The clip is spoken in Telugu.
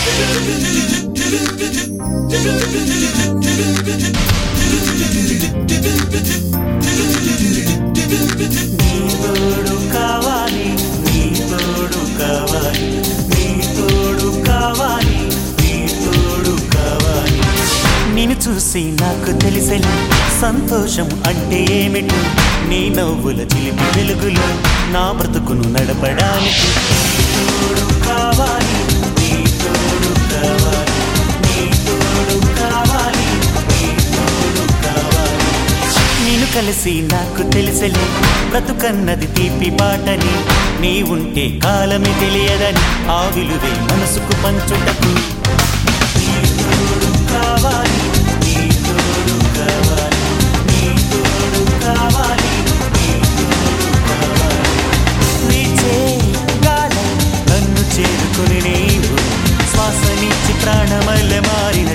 నీ తోడు కావాలి నీ తోడు కావాలి నీ తోడు కావాలి నీ తోడు కావాలి నిన్ను చూసి నాకు తెలిసెను సంతోషం అంటే ఏమిటో నీ నవ్వుల చిలిపి వెలుగులో నా బ్రతుకును నడపడానికి నీ తోడు కావాలి నీ తోడు కావాలి నీ తోడు కావాలి నీ తోడు కావాలి నేను కలిసి నాకు తెలిసలే బ్రతుకన్నది తీపి బాటని నీ ఉంటే కాలమే తెలియదని ఆ విలువే మనసుకు పంచుటకు నీ తోడు కావాలి నీ తోడు కావాలి నీ తోడు కావాలి నీ తోడు కావాలి వీచే గాలం నన్ను చేరుకుని నీవు శ్వాసనిచ్చి ప్రాణమల్లె మారిన